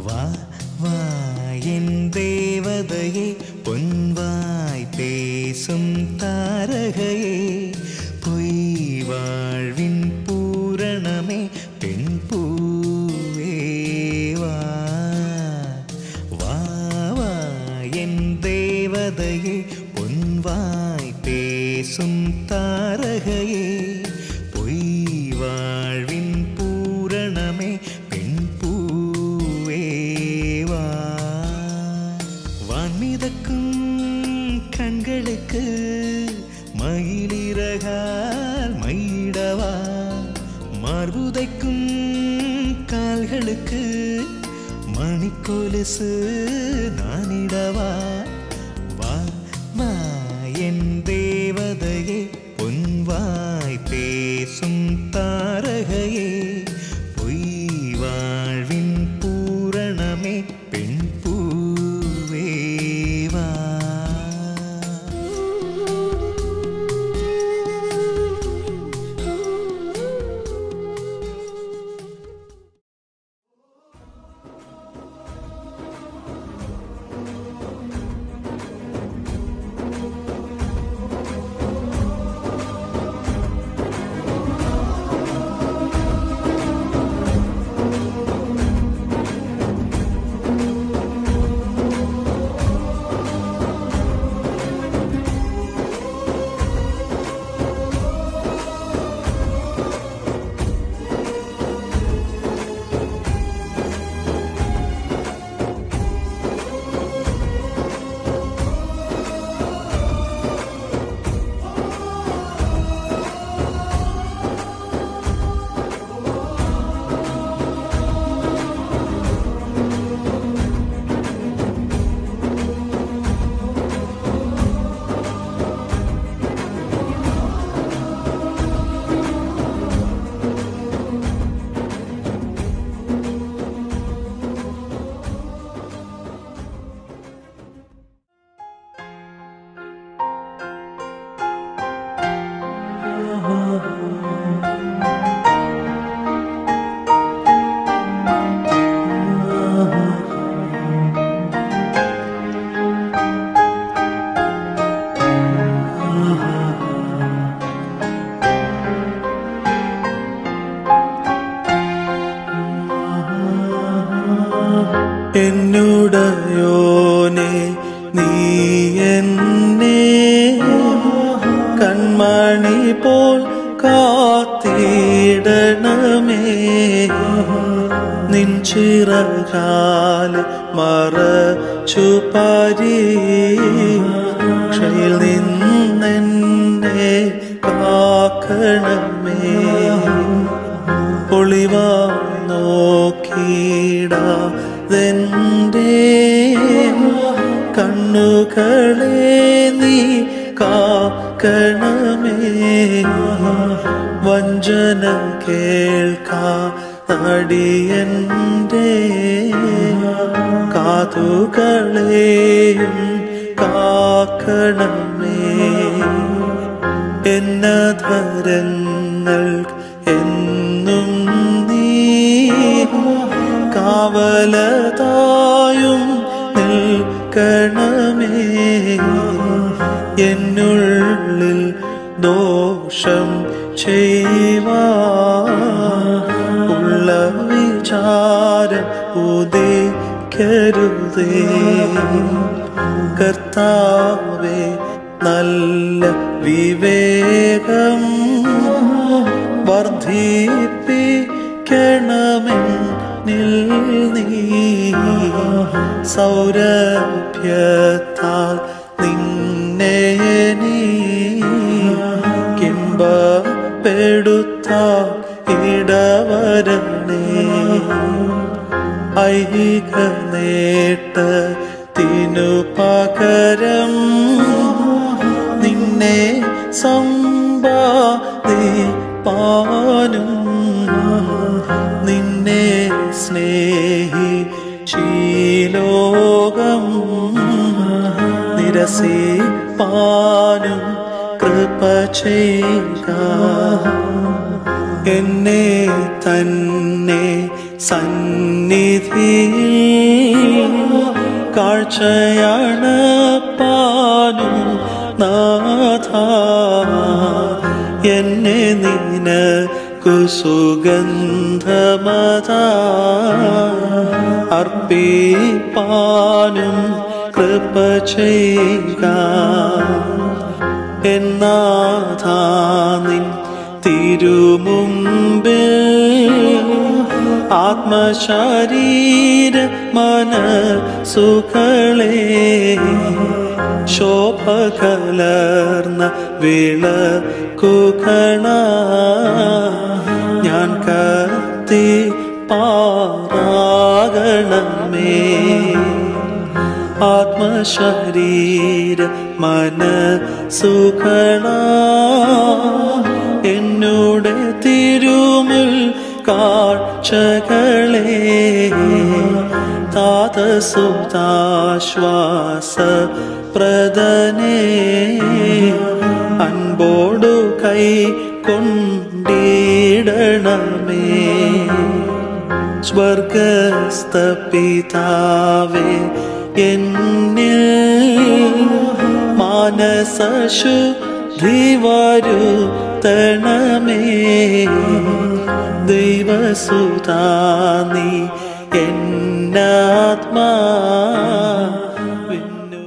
വാ വാ എൻ ദേവതയെ പൊൻവായ് പേസും താരകയെ പൊയ് വാഴ്വിൻ പൂരണമേ പെൺപൂവേ വാ വാ വാ എൻ ദേവതയെ പൊൻവായ് പേസും താരകയെ പൊയ് വാഴ്വിൻ പൂരണമേ പെൺപൂവേ വാ വാன்மிதக்கும் கண்களுக்கு மயிலிறகால் மயிடவா மார்புதைக்கும் கால்களுக்கு மணிக்கொலுசு நானிடவா வா வா என் தேவதையே பொன்வாய் பேசும் தாரகையே பொய் வாழ்வின் பூரணமே பெண் பூவே வா എന്നുടയോനെ നീ എന്നെ കൺമണി പോൽ കാത്തിടണമേ നിൻ ചിറകാൽ മറച്ചു പരീക്ഷയിൽ നിന്നെന്നെ കാക്കണമേ ഒളിവായി നോക്കിയിടാതെൻ്റെ കണ്ണുകളെ നീ കാക്കണമേ വഞ്ചന കേൾക്കാ തടിയൻ്റെ കാതുകളെയും കാക്കണമേ എന്നധരങ്ങൾ എന്നും നീ കാവലതായും നിൽക്കണമേ എന്നുള്ളിൽ ദോഷം ചെയ്യുവാ ഉള്ള വിചാരം ഉദിക്കരുതേ കർത്താവേ നല്ല വിവേകം വർദ്ധിപ്പിക്കണമെന്നിൽ നീ സൗരഭ്യത്താൽ നിന്നെ നീ കിംബപ്പെടുത്ത ഇടവരണേ ഐഹിക നേട്ടത്തിനു പകരം നിന്നെ സമ്പാദിപ്പാനും നിന്നെ സ്നേഹി ശീലോകം നിരസിപ്പാനും കൃപ ചെയ്യുക എന്നെ തന്നെ സന്നിധിയിൽ കാഴ്ചയാണ് പാനും നാഥ എന്നെ നിനക്കു സുഗന്ധമത അർപ്പിപ്പാനും കൃപ ചെയ്യുക എന്നാഥാനിൻ തിരുമുമ്പിൽ ആത്മശരീര മനസുകളെ ശോഭ കലർന്ന വിളക്കുകള ഞാൻ കത്തി പാറാകണമേ ആത്മശരീര മനസുകള എന്നോട് തിരുമുൽ കാഴ്ചകളെ താതസുതാശ്വാസ പ്രദനേ അൻപോടു കൈ കൊണ്ടിടണമേ സ്വർഗസ്ഥ പിതാവേ എന്നിൽ മാനസശുദ്ധി വരുത്തണമേ ദൈവസുതാനി എന്നാത്മാ വിന്നു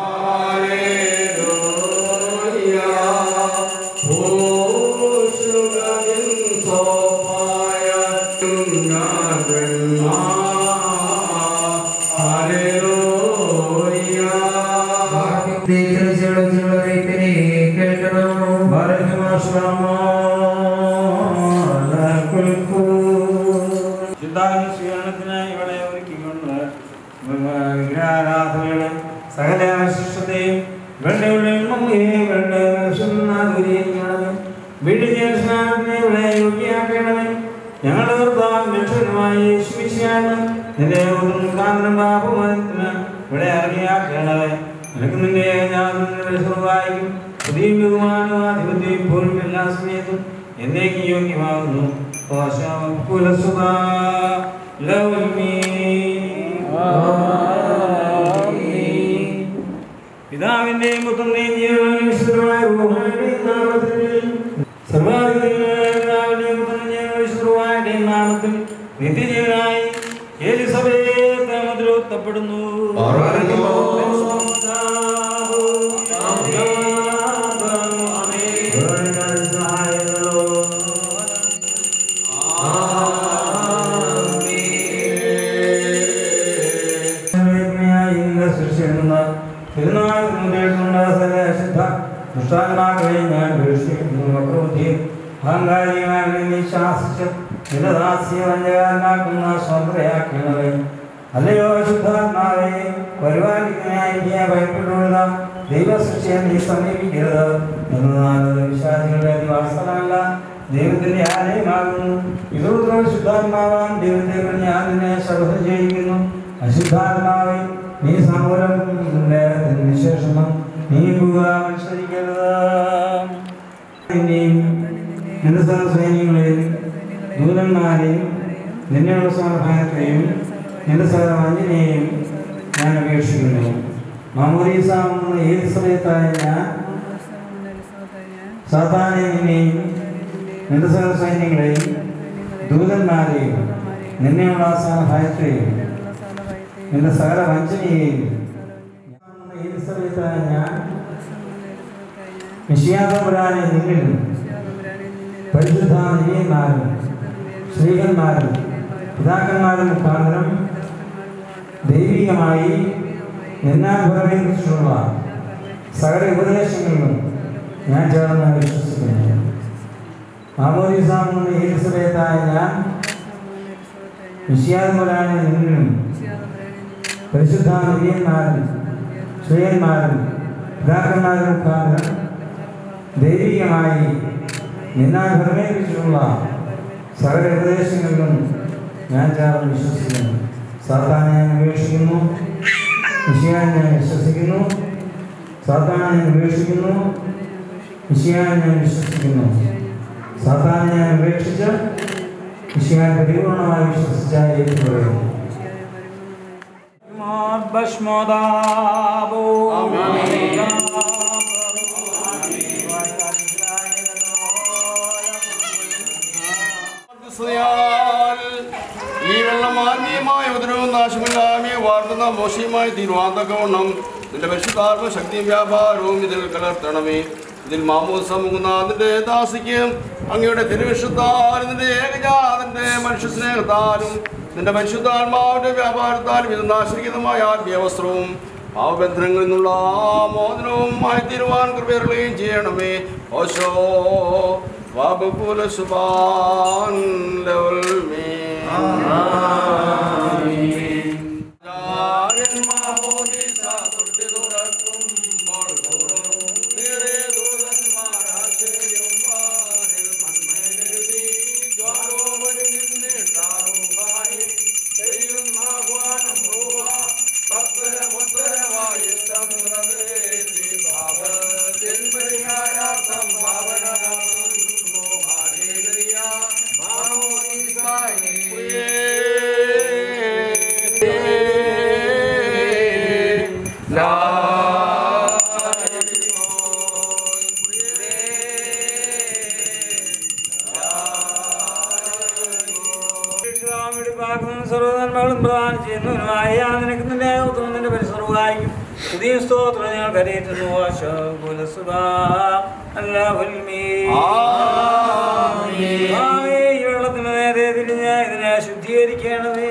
ശുദ്ധാനുസ്വീകരണത്തിനായി ഇവിടെ ഒരുക്കിക്കൊണ്ട് വിഗ്രഹാരാധനകളും സകല ശിഷ്ടത്തെയും ഇവരുടെ ഉള്ളിൽ നമുക്ക് ഇവരുടെ ദൂരീകരിക്കണമേ വീട്ടിൽ സ്നാനത്തിനെ ഇവിടെ യോഗ്യമാക്കണമേ ഞങ്ങളുടെ കർത്താവ് രക്ഷകനുമായി യേശുവിശിയാണ് നിന്റെ കാന്തനും പാപത്തിന് ഇവിടെ ഇറങ്ങിയാക്കണമേ നിനക്ക് നിന്റെ ഞാൻ നിന്റെ സ്വഭാവിക്കും പുതിയ ബഹുമാനവും ആധിപത്യവും പോലും എല്ലാ സമയത്തും എന്നേക്ക് യോഗ്യമാകുന്നു കുലസുഖ പിതാവിന്റെയും പുത്രന്റെയും ജീവനായ വിശുദ്ധമായ റൂഹായുടെയും നാമത്തിൽ സർവാധികാരിയായ പുത്രന്റെയും വിശുദ്ധമായുടെയും നാമത്തിൽ നിത്യജീവനായി ഏലിസബേത്ത് മുദ്രവത്തപ്പെടുന്നു അല്ലയോ ശുദ്ധാത്മാവേ പരിപാലിക്കാനായി ഭയപ്പെട്ടുള്ള ദൈവസൃഷ്ടിയെ നീ സമീപിക്കരുത് എന്നാൽ വിശ്വാസികളുടെ നിവാസമല്ല ദൈവത്തിന്റെ ആലയമാകുന്നു ഇതോത്ര ശുദ്ധാത്മാവാൻ ദൈവത്തെ ഞാൻ നിന്നെ ശബ്ദം ചെയ്യിക്കുന്നു അശുദ്ധാത്മാവെ നീ സമൂലം വിശേഷണം നീ പോവുക മത്സരിക്കരുത് നിന്നെയും നിന്റെ സൈന്യങ്ങളെയും ദൂതന്മാരെയും നിന്നെയുള്ള സമഭയത്തെയും നിന്റെ സകലവഞ്ചനെയും ഞാൻ അപേക്ഷിക്കുന്നു മാമോദീസാമെന്ന ഏത് സമയത്തായ ഞാൻ സാധാരണ നിന്നെയും നിന്റെ സകല സൈന്യങ്ങളെയും ദൂതന്മാരെയും നിന്നെയുള്ള അവസാന ഭയത്തെയും നിന്റെ സകല വഞ്ചനയെയും ഏത് സമയത്തായ ഞാൻ വിഷയാതപുരാനെ നിന്നിലും പരിശുദ്ധ നിയന്മാരും സ്ത്രീകന്മാരും പിതാക്കന്മാരും മുഖാന്തരം ദൈവികമായി എന്നാൽ പുറമേക്കുറിച്ചുള്ള സകല ഉപദേശങ്ങളിലും ഞാൻ ചേർന്ന് വിശ്വസിക്കുന്നു മാമോദിസാമെന്ന ഏത് സമയത്തായ ഞാൻ വിഷയാതപുരാനെ നിന്നിലും പരിശുദ്ധ നിയന്മാരും സ്ത്രീയന്മാരും പിതാക്കന്മാരും മുഖാന്തരം ദൈവികമായി നിന്നാൽ ഫലമേൽപ്പിച്ചിട്ടുള്ള സകല ഉപദേശങ്ങളിലും ഞാൻ ചേർന്ന് വിശ്വസിക്കുന്നു സാത്താനെ ഞാൻ ഉപേക്ഷിക്കുന്നു വിഷയാൻ ഞാൻ വിശ്വസിക്കുന്നു സാത്താനെ ഞാൻ ഉപേക്ഷിക്കുന്നു വിഷയാൻ ഞാൻ വിശ്വസിക്കുന്നു സാത്താനെ ഞാൻ ഉപേക്ഷിച്ച് വിഷയാൻ പരിപൂർണമായി വിശ്വസിച്ച ഏറ്റുപറയുന്നു ഭസ്മോദാബോ സ്തുതിയാൽ ഈ വെള്ളം ആത്മീയമായ ഉദരവും നാശമില്ലാമേ വാർത്തുന്ന മോശയുമായി തീരുവാന്തക്കവണ്ണം നിന്റെ പരിശുദ്ധാത്മ ശക്തിയും വ്യാപാരവും ഇതിൽ കലർത്തണമേ ഇതിൽ മാമൂസ മുകുന്നാഥന്റെ ദാസിക്ക് അങ്ങയുടെ തിരുവിശുദ്ധാൽ നിന്റെ ഏകജാതന്റെ മനുഷ്യ സ്നേഹത്താലും നിന്റെ പരിശുദ്ധാത്മാവിന്റെ വ്യാപാരത്താലും ഇത് നാശരിക്കുന്നമായ ആത്മീയവസ്ത്രവും പാവബന്ധനങ്ങളിൽ നിന്നുള്ള മോചനവും തീരുവാൻ കൃപയറുകയും ചെയ്യണമേ ഓശോ വാബുകുല സുബാൻ ലവൽ മേ സർവ്വനന്മകളും പ്രദാനം ചെയ്യുന്നവനുമായ നിനക്ക് നിന്റെ ഉത്തമം നിന്റെ പരിസരവായിരിക്കും പുതിയ സ്തോത്രം ഞങ്ങൾ കരയേറ്റുന്നു ഈ വെള്ളത്തിന് നേരെ തിരിഞ്ഞ് ഇതിനെ ശുദ്ധീകരിക്കണമേ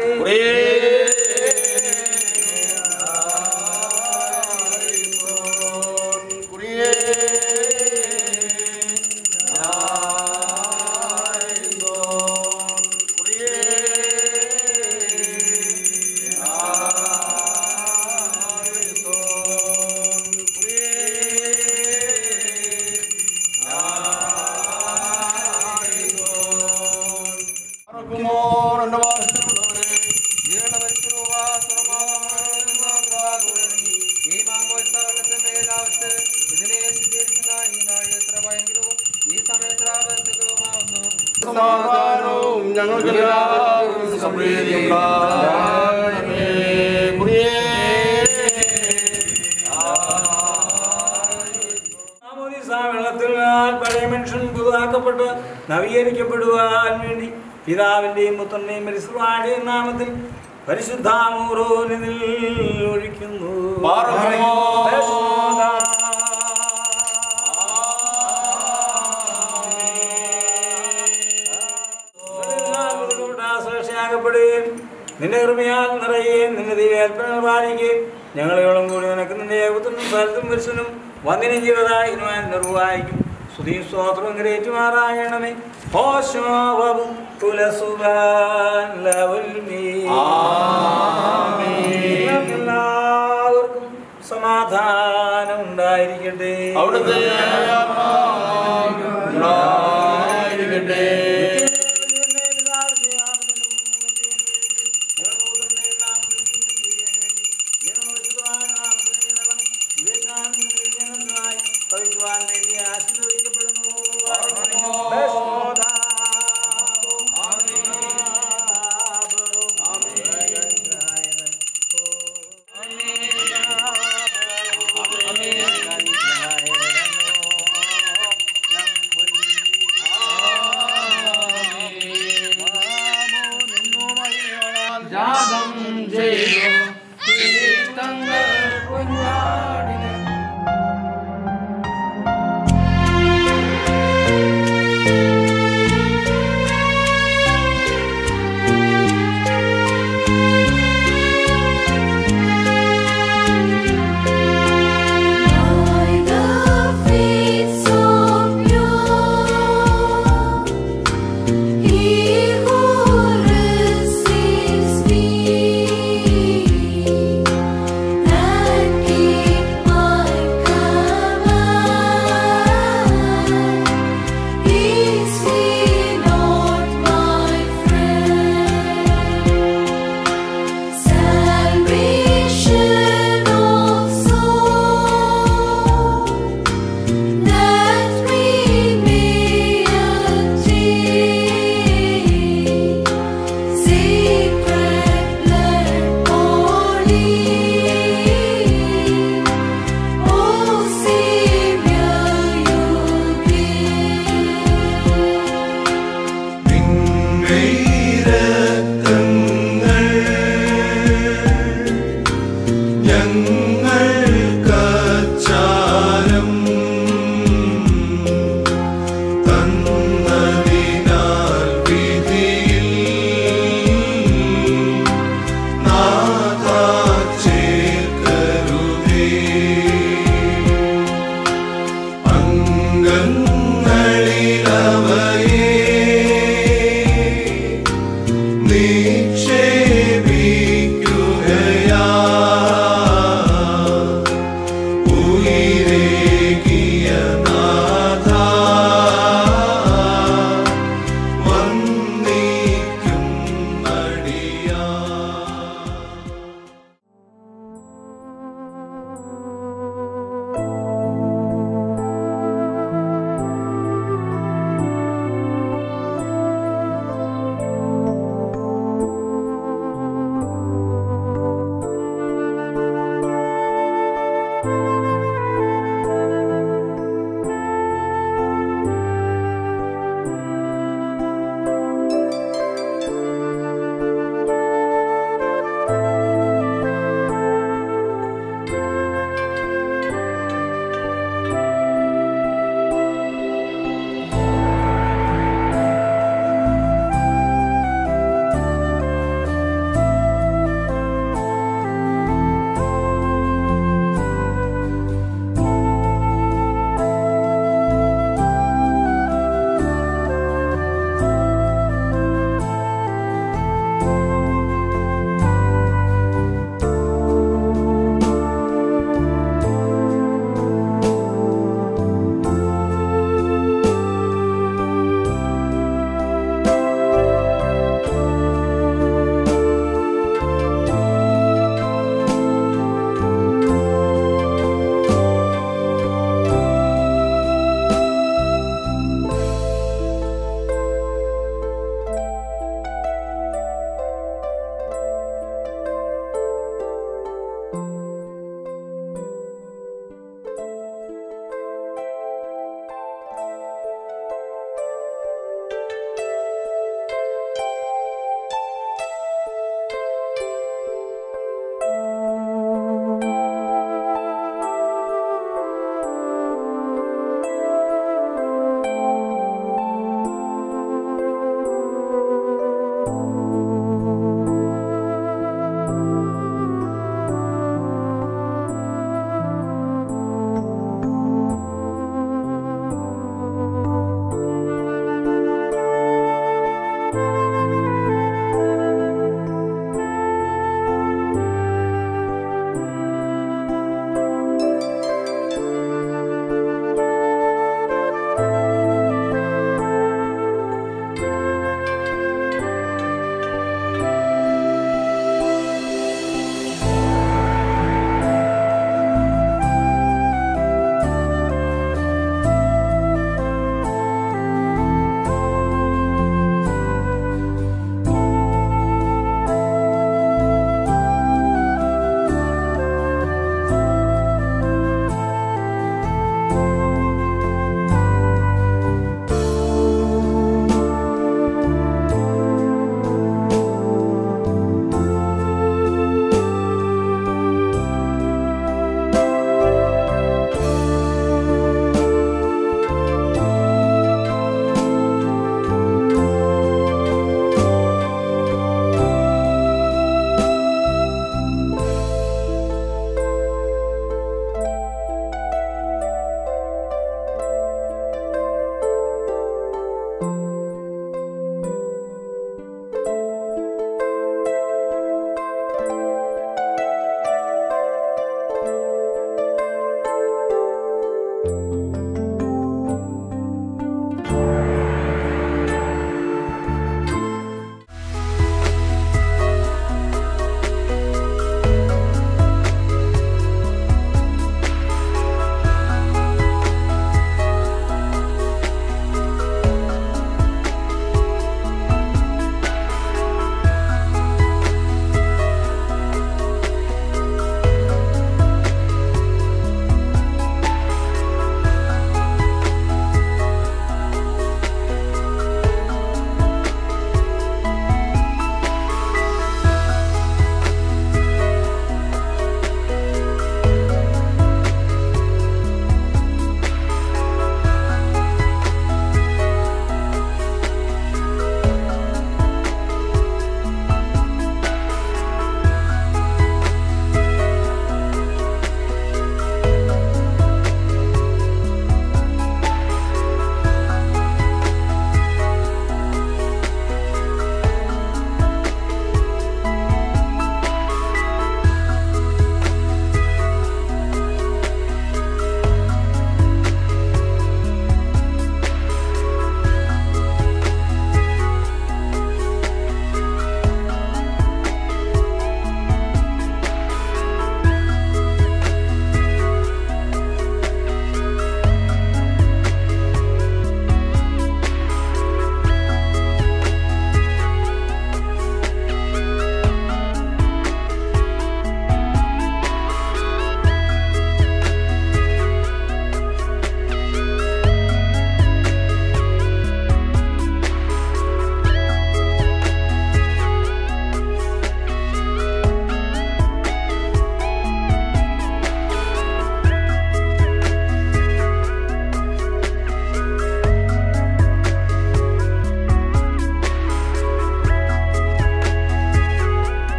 സമാധാനവും ഞങ്ങൾക്ക് സമൃദ്ധിയും മാമോദീസ വെള്ളത്തിൽ പഴയ മനുഷ്യൻ പുതുതാക്കപ്പെട്ട് നവീകരിക്കപ്പെടുവാൻ വേണ്ടി പിതാവിന്റെയും പുത്രന്റെയും പരിശുദ്ധാന്റെയും നാമത്തിൽ പരിശുദ്ധാമൂറോനിൽ ഒഴിക്കുന്നു സുരക്ഷയാകപ്പെടുകയും നിന്റെ കൃപയാൽ നിറയുകയും നിന്റെ ദിവ്യാത്മകൾ പാലിക്കുകയും ഞങ്ങളെയോളം കൂടി നിനക്ക് നിന്റെ ഏകത്തിനും സ്ഥലത്തും പുരുഷനും വന്ദിനം ചെയ്തതായി നിർവാഹിക്കും സ്തുതി സ്തോത്രം ഗ്രേറ്റുമാറായണമേ ഹോശോഭവും കുലസുബാൻ എല്ലാവർക്കും സമാധാനം ഉണ്ടായിരിക്കട്ടെ അവിടുത്തെ ഉണ്ടായിരിക്കട്ടെ By the feet of He who receives me and ഞങ്ങൾ